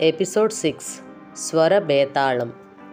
episode six స్వర బేతాళం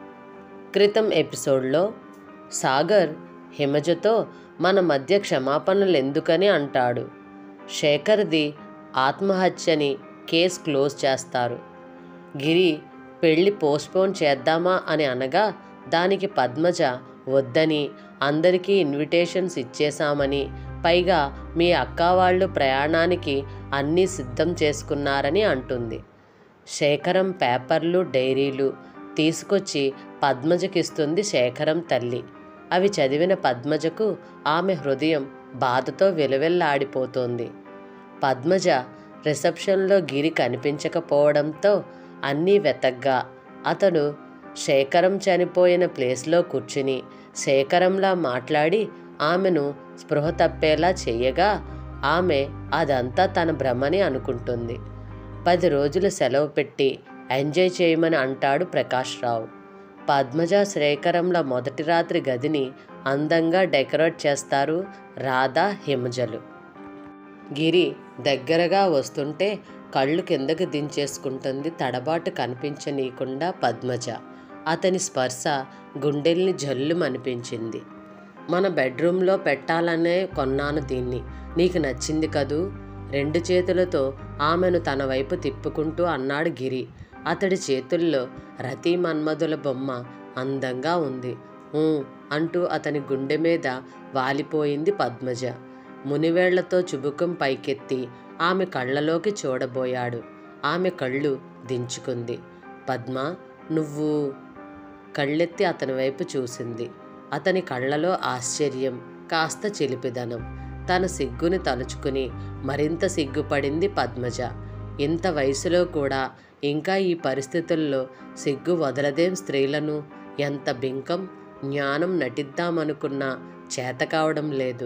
క్రితం ఎపిసోడ్లో సాగర్ హిమజతో మన మధ్య క్షమాపణలు ఎందుకని అంటాడు శేఖర్ది ఆత్మహత్యని కేస్ క్లోజ్ చేస్తారు గిరి పెళ్ళి పోస్ట్పోన్ చేద్దామా అని అనగా దానికి పద్మజ వద్దని అందరికీ ఇన్విటేషన్స్ ఇచ్చేశామని పైగా మీ అక్క వాళ్ళు ప్రయాణానికి అన్నీ సిద్ధం చేసుకున్నారని అంటుంది శేఖరం పేపర్లు డైరీలు తీసుకొచ్చి పద్మజకిస్తుంది శేఖరం తల్లి అవి చదివిన పద్మజకు ఆమె హృదయం బాధతో విలవిల్లాడిపోతోంది పద్మజ రిసెప్షన్లో గిరి కనిపించకపోవడంతో అన్నీ వెతగ్గా అతడు శేఖరం చనిపోయిన ప్లేస్లో కూర్చుని శేఖరంలా మాట్లాడి ఆమెను స్పృహ తప్పేలా చెయ్యగా ఆమె అదంతా తన భ్రమని అనుకుంటుంది పది రోజులు సెలవు పెట్టి ఎంజాయ్ చేయమని అంటాడు ప్రకాష్ రావు పద్మజ శ్రేకరంల మొదటి రాత్రి గదిని అందంగా డెకరేట్ చేస్తారు రాధా హిమజలు గిరి దగ్గరగా వస్తుంటే కళ్ళు కిందకి దించేసుకుంటుంది తడబాటు కనిపించనీయకుండా పద్మజ అతని స్పర్శ గుండెల్ని జల్లుమనిపించింది మన బెడ్రూమ్లో పెట్టాలనే కొన్నాను దీన్ని నీకు నచ్చింది కదూ రెండు చేతులతో ఆమెను తన వైపు తిప్పుకుంటూ అన్నాడు గిరి అతడి చేతుల్లో రతి మన్మధుల బొమ్మ అందంగా ఉంది ఊ అంటూ అతని గుండె మీద వాలిపోయింది పద్మజ మునివేళ్లతో చుబుకం పైకెత్తి ఆమె కళ్ళలోకి చూడబోయాడు ఆమె కళ్ళు దించుకుంది పద్మ నువ్వు కళ్ళెత్తి అతని వైపు చూసింది అతని కళ్ళలో ఆశ్చర్యం కాస్త చిలిపిదనం తన సిగ్గుని తలుచుకుని మరింత సిగ్గుపడింది పద్మజ ఇంత వయసులో కూడా ఇంకా ఈ పరిస్థితుల్లో సిగ్గు వదలదేం స్త్రీలను ఎంత బింకం జ్ఞానం నటిద్దామనుకున్నా చేత కావడం లేదు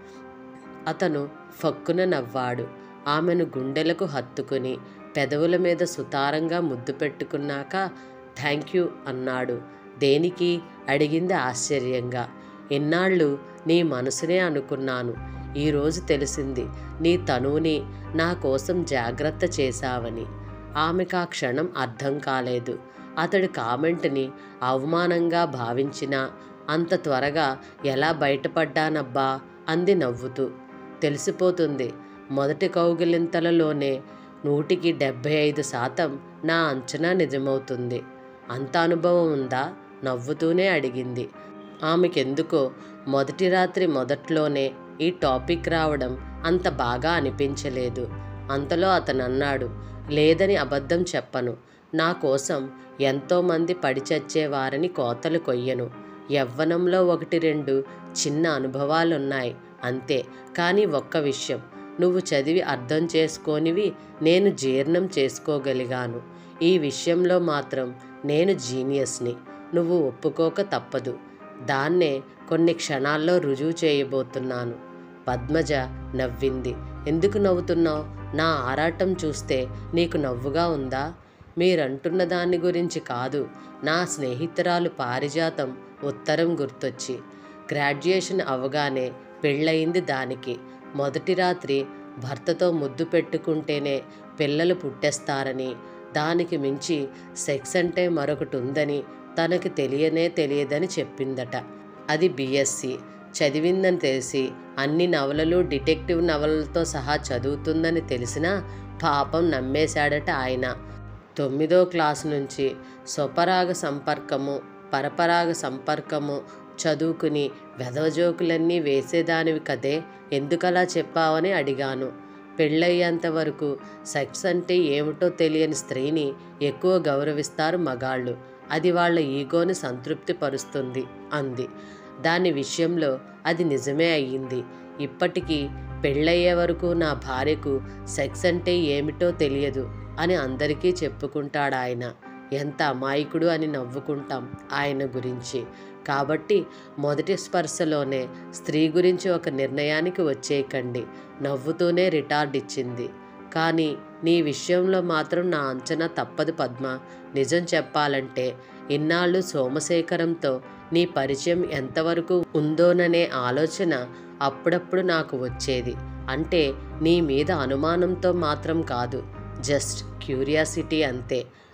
అతను ఫక్కున నవ్వాడు ఆమెను గుండెలకు హత్తుకుని పెదవుల మీద సుతారంగా ముద్దు పెట్టుకున్నాక థ్యాంక్ యూ అన్నాడు దేనికి అడిగింది ఆశ్చర్యంగా ఇన్నాళ్ళు నీ మనసునే అనుకున్నాను ఈరోజు తెలిసింది నీ తనువుని నా కోసం జాగ్రత్త చేశావని ఆమెకు ఆ క్షణం అర్థం కాలేదు అతడి కామెంట్ని అవమానంగా భావించినా అంత త్వరగా ఎలా బయటపడ్డానబ్బా అంది నవ్వుతూ తెలిసిపోతుంది మొదటి కౌగిలింతలలోనే నూటికి డెబ్భై ఐదు శాతం నా అంచనా నిజమవుతుంది అంత అనుభవం ఉందా నవ్వుతూనే అడిగింది ఆమెకెందుకో మొదటి రాత్రి మొదట్లోనే ఈ టాపిక్ రావడం అంత బాగా అనిపించలేదు అంతలో అతను అన్నాడు లేదని అబద్ధం చెప్పను నా కోసం ఎంతోమంది పడి చచ్చేవారని కోతలు కొయ్యను యవ్వనంలో ఒకటి రెండు చిన్న అనుభవాలున్నాయి అంతే కానీ ఒక్క విషయం నువ్వు చదివి అర్థం చేసుకోనివి నేను జీర్ణం చేసుకోగలిగాను ఈ విషయంలో మాత్రం నేను జీనియస్ని నువ్వు ఒప్పుకోక తప్పదు దాన్నే కొన్ని క్షణాల్లో రుజువు చేయబోతున్నాను పద్మజ నవ్వింది ఎందుకు నవ్వుతున్నావు నా ఆరాటం చూస్తే నీకు నవ్వుగా ఉందా మీరంటున్న దాని గురించి కాదు నా స్నేహితురాలు పారిజాతం ఉత్తరం గుర్తొచ్చి గ్రాడ్యుయేషన్ అవగానే పెళ్ళయింది దానికి మొదటి రాత్రి భర్తతో ముద్దు పెట్టుకుంటేనే పిల్లలు పుట్టేస్తారని దానికి మించి సెక్స్ అంటే మరొకటి ఉందని తనకి తెలియనే తెలియదని చెప్పిందట అది బీఎస్సీ చదివిందని తెలిసి అన్ని నవలలు డిటెక్టివ్ నవలలతో సహా చదువుతుందని తెలిసినా పాపం నమ్మేశాడట ఆయన తొమ్మిదో క్లాసు నుంచి స్వపరాగ సంపర్కము పరపరాగ సంపర్కము చదువుకుని వెధవజోకులన్నీ వేసేదానివి కదే ఎందుకలా చెప్పావని అడిగాను పెళ్ళయ్యేంత వరకు సెక్స్ అంటే ఏమిటో తెలియని స్త్రీని ఎక్కువ గౌరవిస్తారు మగాళ్ళు అది వాళ్ళ ఈగోని సంతృప్తి పరుస్తుంది అంది దాని విషయంలో అది నిజమే అయ్యింది ఇప్పటికీ పెళ్ళయ్యే వరకు నా భార్యకు సెక్స్ అంటే ఏమిటో తెలియదు అని అందరికీ చెప్పుకుంటాడు ఆయన ఎంత అమాయకుడు అని నవ్వుకుంటాం ఆయన గురించి కాబట్టి మొదటి స్పర్శలోనే స్త్రీ గురించి ఒక నిర్ణయానికి వచ్చేయకండి నవ్వుతూనే రిటార్డ్ ఇచ్చింది కానీ నీ విషయంలో మాత్రం నా అంచనా తప్పదు పద్మ నిజం చెప్పాలంటే ఇన్నాళ్ళు సోమశేఖరంతో నీ పరిచయం ఎంతవరకు ఉందోననే ఆలోచన అప్పుడప్పుడు నాకు వచ్చేది అంటే నీ మీద అనుమానంతో మాత్రం కాదు జస్ట్ క్యూరియాసిటీ అంతే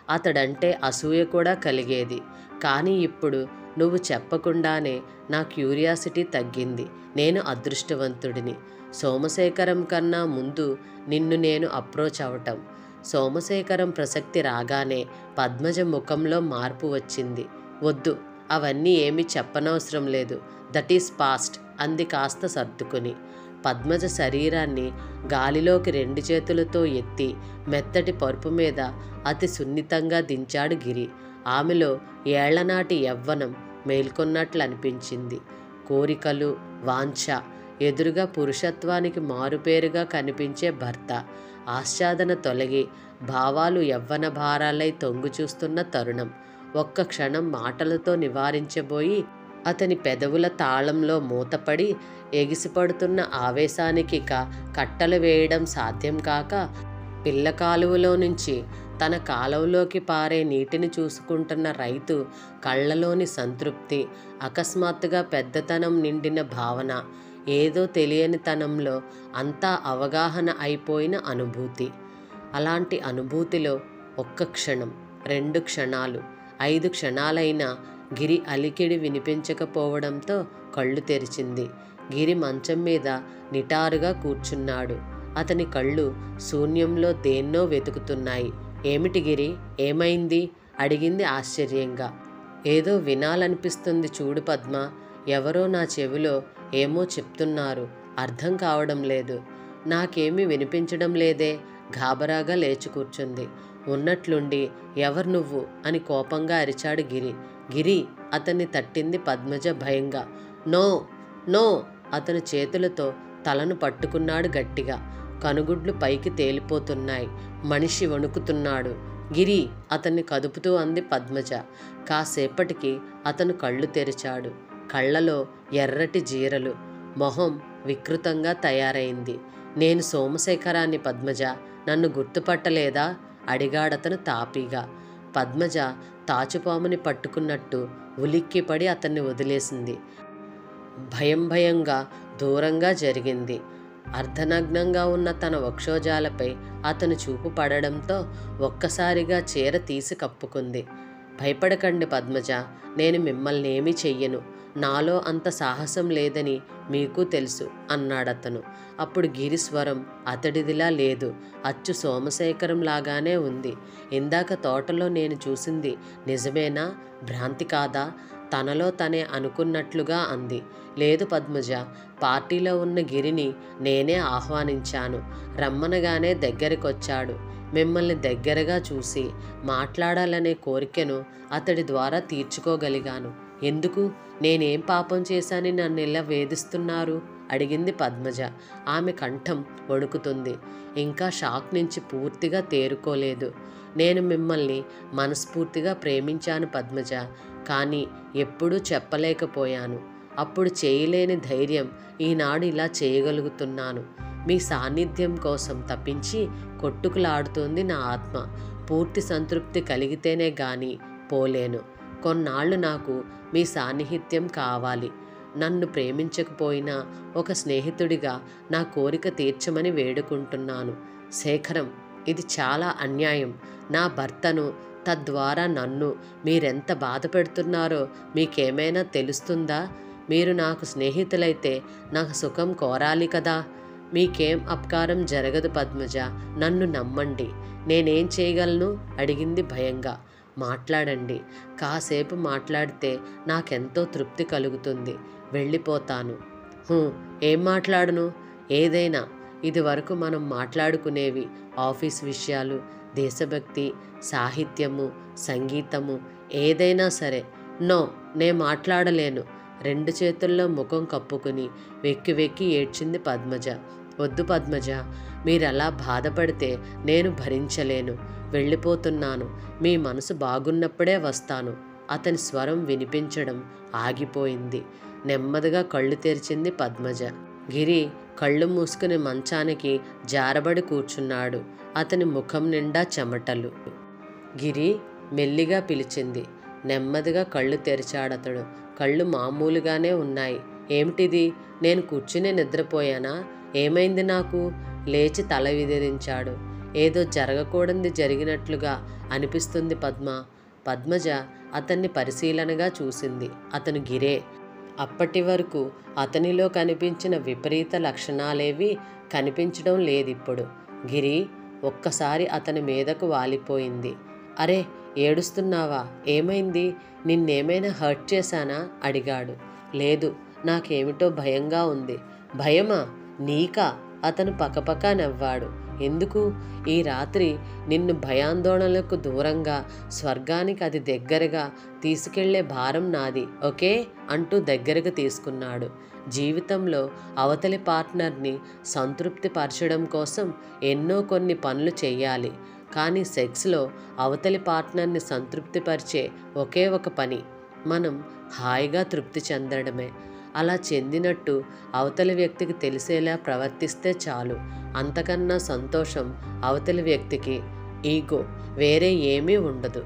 అతడంటే అసూయ కూడా కలిగేది కానీ ఇప్పుడు నువ్వు చెప్పకుండానే నా క్యూరియాసిటీ తగ్గింది నేను అదృష్టవంతుడిని సోమశేఖరం కన్నా ముందు నిన్ను నేను అప్రోచ్ అవటం సోమశేఖరం ప్రసక్తి రాగానే పద్మజ ముఖంలో మార్పు వచ్చింది వద్దు అవన్నీ ఏమీ చెప్పనవసరం లేదు దట్ ఈస్ పాస్ట్ అంది కాస్త సర్దుకుని పద్మజ శరీరాన్ని గాలిలోకి రెండు చేతులతో ఎత్తి మెత్తటి పరుపు మీద అతి సున్నితంగా దించాడు గిరి ఆమెలో ఏళ్లనాటి యవ్వనం మేల్కొన్నట్లు అనిపించింది కోరికలు వాంఛ ఎదురుగా పురుషత్వానికి మారుపేరుగా కనిపించే భర్త ఆశ్చాదన తొలగి భావాలు యవ్వన భారాలై తొంగు చూస్తున్న తరుణం ఒక్క క్షణం మాటలతో నివారించబోయి అతని పెదవుల తాళంలో మూతపడి ఎగిసిపడుతున్న ఆవేశానికి ఇక కట్టలు వేయడం సాధ్యం కాక పిల్ల కాలువలో నుంచి తన కాలువలోకి పారే నీటిని చూసుకుంటున్న రైతు కళ్ళలోని సంతృప్తి అకస్మాత్తుగా పెద్దతనం నిండిన భావన ఏదో తెలియని తనంలో అంతా అవగాహన అయిపోయిన అనుభూతి అలాంటి అనుభూతిలో ఒక్క క్షణం రెండు క్షణాలు ఐదు క్షణాలైనా గిరి అలికిడి వినిపించకపోవడంతో కళ్ళు తెరిచింది గిరి మంచం మీద నిటారుగా కూర్చున్నాడు అతని కళ్ళు శూన్యంలో దేన్నో వెతుకుతున్నాయి ఏమిటి గిరి ఏమైంది అడిగింది ఆశ్చర్యంగా ఏదో వినాలనిపిస్తుంది చూడు పద్మ ఎవరో నా చెవిలో ఏమో చెప్తున్నారు అర్థం కావడం లేదు నాకేమీ వినిపించడం లేదే గాబరాగా లేచి కూర్చుంది ఉన్నట్లుండి ఎవరు నువ్వు అని కోపంగా అరిచాడు గిరి గిరి అతన్ని తట్టింది పద్మజ భయంగా నో నో అతని చేతులతో తలను పట్టుకున్నాడు గట్టిగా కనుగుడ్లు పైకి తేలిపోతున్నాయి మనిషి వణుకుతున్నాడు గిరి అతన్ని కదుపుతూ అంది పద్మజ కాసేపటికి అతను కళ్ళు తెరిచాడు కళ్ళలో ఎర్రటి జీరలు మొహం వికృతంగా తయారైంది నేను సోమశేఖరాన్ని పద్మజ నన్ను గుర్తుపట్టలేదా అడిగాడతను తాపీగా పద్మజ తాచుపాముని పట్టుకున్నట్టు ఉలిక్కిపడి అతన్ని వదిలేసింది భయం భయంగా దూరంగా జరిగింది అర్ధనగ్నంగా ఉన్న తన వక్షోజాలపై అతను చూపు పడడంతో ఒక్కసారిగా చీర తీసి కప్పుకుంది భయపడకండి పద్మజ నేను మిమ్మల్ని ఏమీ చెయ్యను నాలో అంత సాహసం లేదని మీకు తెలుసు అన్నాడతను అప్పుడు గిరిస్వరం అతడిదిలా లేదు అచ్చు సోమశేఖరం లాగానే ఉంది ఇందాక తోటలో నేను చూసింది నిజమేనా భ్రాంతి కాదా తనలో తనే అనుకున్నట్లుగా అంది లేదు పద్మజ పార్టీలో ఉన్న గిరిని నేనే ఆహ్వానించాను రమ్మనగానే దగ్గరికొచ్చాడు మిమ్మల్ని దగ్గరగా చూసి మాట్లాడాలనే కోరికను అతడి ద్వారా తీర్చుకోగలిగాను ఎందుకు నేనేం పాపం చేశాని నన్ను ఇలా వేధిస్తున్నారు అడిగింది పద్మజ ఆమె కంఠం వణుకుతుంది ఇంకా షాక్ నుంచి పూర్తిగా తేరుకోలేదు నేను మిమ్మల్ని మనస్ఫూర్తిగా ప్రేమించాను పద్మజ కానీ ఎప్పుడూ చెప్పలేకపోయాను అప్పుడు చేయలేని ధైర్యం ఈనాడు ఇలా చేయగలుగుతున్నాను మీ సాన్నిధ్యం కోసం తప్పించి కొట్టుకులాడుతోంది నా ఆత్మ పూర్తి సంతృప్తి కలిగితేనే గాని పోలేను కొన్నాళ్ళు నాకు మీ సాన్నిహిత్యం కావాలి నన్ను ప్రేమించకపోయినా ఒక స్నేహితుడిగా నా కోరిక తీర్చమని వేడుకుంటున్నాను శేఖరం ఇది చాలా అన్యాయం నా భర్తను తద్వారా నన్ను మీరెంత బాధ పెడుతున్నారో మీకేమైనా తెలుస్తుందా మీరు నాకు స్నేహితులైతే నాకు సుఖం కోరాలి కదా మీకేం అపకారం జరగదు పద్మజ నన్ను నమ్మండి నేనేం చేయగలను అడిగింది భయంగా మాట్లాడండి కాసేపు మాట్లాడితే నాకెంతో తృప్తి కలుగుతుంది వెళ్ళిపోతాను "హూ, ఏం మాట్లాడను ఏదైనా ఇది వరకు మనం మాట్లాడుకునేవి ఆఫీస్ విషయాలు దేశభక్తి సాహిత్యము సంగీతము ఏదైనా సరే నో నే మాట్లాడలేను రెండు చేతుల్లో ముఖం కప్పుకుని వెక్కి వెక్కి ఏడ్చింది పద్మజ వద్దు పద్మజ మీరలా బాధపడితే నేను భరించలేను వెళ్ళిపోతున్నాను మీ మనసు బాగున్నప్పుడే వస్తాను అతని స్వరం వినిపించడం ఆగిపోయింది నెమ్మదిగా కళ్ళు తెరిచింది పద్మజ గిరి కళ్ళు మూసుకుని మంచానికి జారబడి కూర్చున్నాడు అతని ముఖం నిండా చెమటలు గిరి మెల్లిగా పిలిచింది నెమ్మదిగా కళ్ళు తెరిచాడతడు కళ్ళు మామూలుగానే ఉన్నాయి ఏమిటిది నేను కూర్చునే నిద్రపోయానా ఏమైంది నాకు లేచి తల విదిరించాడు ఏదో జరగకూడనిది జరిగినట్లుగా అనిపిస్తుంది పద్మ పద్మజ అతన్ని పరిశీలనగా చూసింది అతను గిరే అప్పటి వరకు అతనిలో కనిపించిన విపరీత లక్షణాలేవి కనిపించడం లేదిప్పుడు గిరి ఒక్కసారి అతని మీదకు వాలిపోయింది అరే ఏడుస్తున్నావా ఏమైంది నిన్నేమైనా హర్ట్ చేశానా అడిగాడు లేదు నాకేమిటో భయంగా ఉంది భయమా నీకా అతను పకపక నవ్వాడు ఎందుకు ఈ రాత్రి నిన్ను భయాందోళనలకు దూరంగా స్వర్గానికి అది దగ్గరగా తీసుకెళ్లే భారం నాది ఓకే అంటూ దగ్గరకు తీసుకున్నాడు జీవితంలో అవతలి పార్ట్నర్ని సంతృప్తి పరచడం కోసం ఎన్నో కొన్ని పనులు చేయాలి కానీ సెక్స్లో అవతలి పార్ట్నర్ని సంతృప్తిపరిచే ఒకే ఒక పని మనం హాయిగా తృప్తి చెందడమే అలా చెందినట్టు అవతలి వ్యక్తికి తెలిసేలా ప్రవర్తిస్తే చాలు అంతకన్నా సంతోషం అవతలి వ్యక్తికి ఈగో వేరే ఏమీ ఉండదు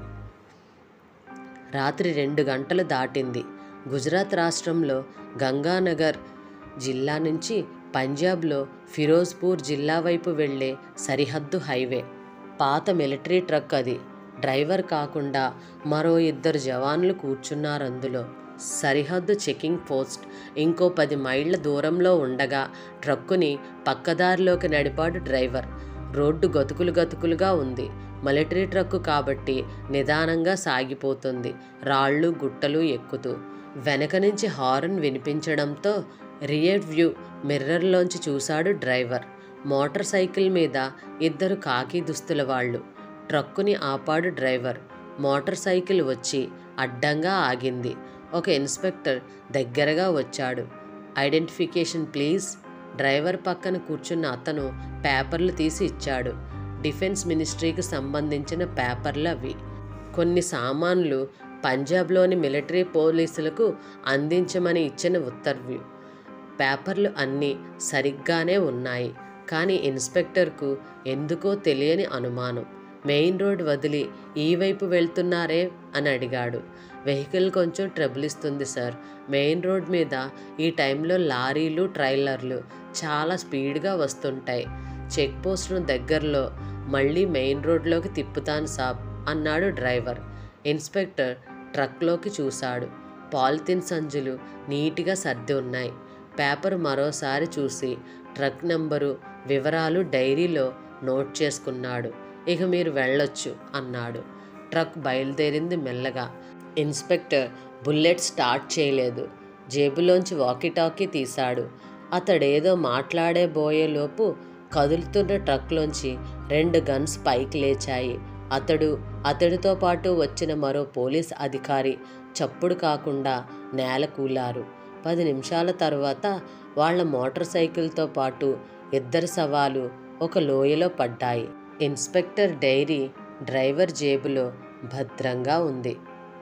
రాత్రి రెండు గంటలు దాటింది గుజరాత్ రాష్ట్రంలో గంగానగర్ జిల్లా నుంచి పంజాబ్లో ఫిరోజ్పూర్ జిల్లా వైపు వెళ్ళే సరిహద్దు హైవే పాత మిలిటరీ ట్రక్ అది డ్రైవర్ కాకుండా మరో ఇద్దరు జవాన్లు కూర్చున్నారు అందులో సరిహద్దు చెకింగ్ పోస్ట్ ఇంకో పది మైళ్ళ దూరంలో ఉండగా ట్రక్కుని పక్కదారిలోకి నడిపాడు డ్రైవర్ రోడ్డు గతుకులు గతుకులుగా ఉంది మిలిటరీ ట్రక్కు కాబట్టి నిదానంగా సాగిపోతుంది రాళ్ళు గుట్టలు ఎక్కుతూ వెనక నుంచి హారన్ వినిపించడంతో రియర్ వ్యూ మిర్రర్లోంచి చూశాడు డ్రైవర్ మోటార్ సైకిల్ మీద ఇద్దరు కాకి దుస్తుల వాళ్ళు ట్రక్కుని ఆపాడు డ్రైవర్ మోటార్ సైకిల్ వచ్చి అడ్డంగా ఆగింది ఒక ఇన్స్పెక్టర్ దగ్గరగా వచ్చాడు ఐడెంటిఫికేషన్ ప్లీజ్ డ్రైవర్ పక్కన కూర్చున్న అతను పేపర్లు తీసి ఇచ్చాడు డిఫెన్స్ మినిస్ట్రీకి సంబంధించిన పేపర్లు అవి కొన్ని సామాన్లు పంజాబ్లోని మిలిటరీ పోలీసులకు అందించమని ఇచ్చిన ఉత్తర్వు పేపర్లు అన్నీ సరిగ్గానే ఉన్నాయి కానీ ఇన్స్పెక్టర్కు ఎందుకో తెలియని అనుమానం మెయిన్ రోడ్ వదిలి ఈ వైపు వెళ్తున్నారే అని అడిగాడు వెహికల్ కొంచెం ట్రబుల్ ఇస్తుంది సార్ మెయిన్ రోడ్ మీద ఈ టైంలో లారీలు ట్రైలర్లు చాలా స్పీడ్గా వస్తుంటాయి చెక్ పోస్ట్ను దగ్గరలో మళ్ళీ మెయిన్ రోడ్లోకి తిప్పుతాను సాబ్ అన్నాడు డ్రైవర్ ఇన్స్పెక్టర్ ట్రక్లోకి చూశాడు పాలిథిన్ సంచులు నీట్గా సర్ది ఉన్నాయి పేపర్ మరోసారి చూసి ట్రక్ నంబరు వివరాలు డైరీలో నోట్ చేసుకున్నాడు ఇక మీరు వెళ్ళొచ్చు అన్నాడు ట్రక్ బయలుదేరింది మెల్లగా ఇన్స్పెక్టర్ బుల్లెట్ స్టార్ట్ చేయలేదు జేబులోంచి వాకీటాకీ తీశాడు అతడేదో మాట్లాడేబోయేలోపు కదులుతున్న ట్రక్లోంచి రెండు గన్స్ పైకి లేచాయి అతడు అతడితో పాటు వచ్చిన మరో పోలీస్ అధికారి చప్పుడు కాకుండా నేల కూలారు పది నిమిషాల తర్వాత వాళ్ళ మోటార్ సైకిల్తో పాటు ఇద్దరు సవాలు ఒక లోయలో పడ్డాయి ఇన్స్పెక్టర్ డైరీ డ్రైవర్ జేబులో భద్రంగా ఉంది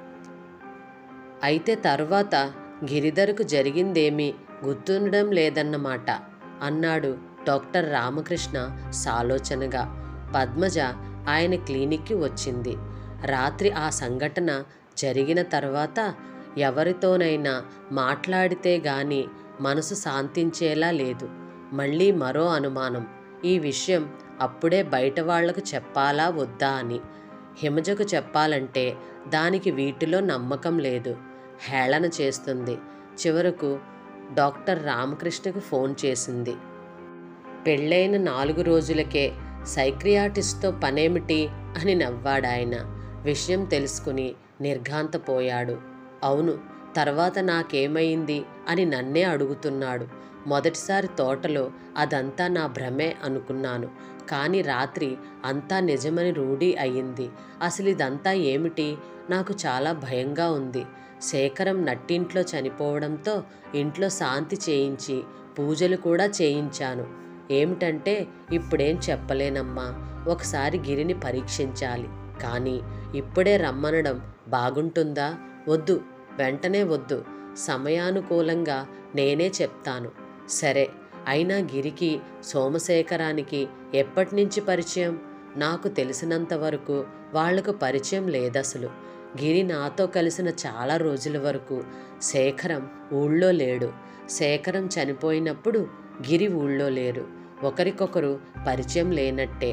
అయితే తర్వాత గిరిధర్కు జరిగిందేమీ గుర్తుండడం లేదన్నమాట అన్నాడు డాక్టర్ రామకృష్ణ సాలోచనగా పద్మజ ఆయన క్లినిక్కి వచ్చింది రాత్రి ఆ సంఘటన జరిగిన తర్వాత ఎవరితోనైనా మాట్లాడితే గాని మనసు శాంతించేలా లేదు మళ్ళీ మరో అనుమానం ఈ విషయం అప్పుడే బయట వాళ్లకు చెప్పాలా వద్దా అని హిమజకు చెప్పాలంటే దానికి వీటిలో నమ్మకం లేదు హేళన చేస్తుంది చివరకు డాక్టర్ రామకృష్ణకు ఫోన్ చేసింది పెళ్ళైన నాలుగు రోజులకే సైక్రియాటిస్ట్తో పనేమిటి అని నవ్వాడాయన విషయం తెలుసుకుని నిర్ఘాంతపోయాడు అవును తర్వాత నాకేమైంది అని నన్నే అడుగుతున్నాడు మొదటిసారి తోటలో అదంతా నా భ్రమే అనుకున్నాను కానీ రాత్రి అంతా నిజమని రూఢి అయ్యింది అసలు ఇదంతా ఏమిటి నాకు చాలా భయంగా ఉంది శేఖరం నట్టింట్లో చనిపోవడంతో ఇంట్లో శాంతి చేయించి పూజలు కూడా చేయించాను ఏమిటంటే ఇప్పుడేం చెప్పలేనమ్మా ఒకసారి గిరిని పరీక్షించాలి కానీ ఇప్పుడే రమ్మనడం బాగుంటుందా వద్దు వెంటనే వద్దు సమయానుకూలంగా నేనే చెప్తాను సరే అయినా గిరికి సోమశేఖరానికి ఎప్పటి నుంచి పరిచయం నాకు తెలిసినంత వరకు వాళ్లకు పరిచయం లేదసలు గిరి నాతో కలిసిన చాలా రోజుల వరకు శేఖరం ఊళ్ళో లేడు శేఖరం చనిపోయినప్పుడు గిరి ఊళ్ళో లేరు ఒకరికొకరు పరిచయం లేనట్టే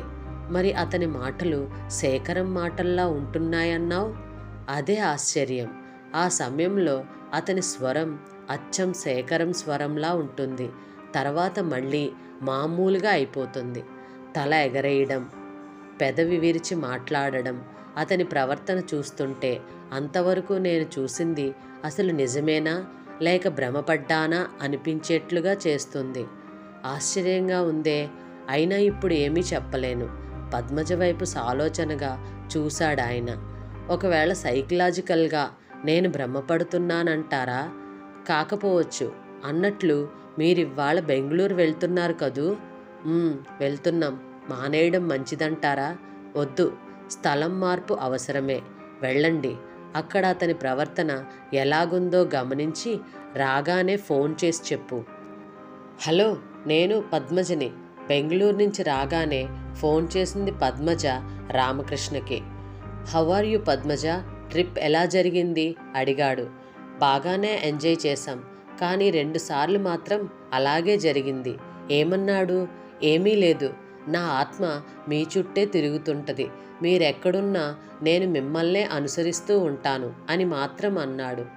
మరి అతని మాటలు శేఖరం మాటల్లా ఉంటున్నాయన్నావు అదే ఆశ్చర్యం ఆ సమయంలో అతని స్వరం అచ్చం శేఖరం స్వరంలా ఉంటుంది తర్వాత మళ్ళీ మామూలుగా అయిపోతుంది తల ఎగరేయడం పెదవి విరిచి మాట్లాడడం అతని ప్రవర్తన చూస్తుంటే అంతవరకు నేను చూసింది అసలు నిజమేనా లేక భ్రమపడ్డానా అనిపించేట్లుగా చేస్తుంది ఆశ్చర్యంగా ఉందే అయినా ఇప్పుడు ఏమీ చెప్పలేను పద్మజ వైపు సాలోచనగా చూశాడు ఆయన ఒకవేళ సైకలాజికల్గా నేను భ్రమపడుతున్నానంటారా కాకపోవచ్చు అన్నట్లు మీరివాళ బెంగళూరు వెళ్తున్నారు కదూ "ఉమ్, వెళ్తున్నాం మానేయడం మంచిదంటారా వద్దు స్థలం మార్పు అవసరమే వెళ్ళండి అక్కడ అతని ప్రవర్తన ఎలాగుందో గమనించి రాగానే ఫోన్ చేసి చెప్పు హలో నేను పద్మజని బెంగళూరు నుంచి రాగానే ఫోన్ చేసింది పద్మజ రామకృష్ణకి how are you Padmaja trip ఎలా జరిగింది అడిగాడు బాగానే ఎంజాయ్ చేశాం కానీ రెండుసార్లు మాత్రం అలాగే జరిగింది ఏమన్నాడు ఏమీ లేదు నా ఆత్మ మీ చుట్టే తిరుగుతుంటది మీరెక్కడున్నా నేను మిమ్మల్నే అనుసరిస్తూ ఉంటాను అని మాత్రం అన్నాడు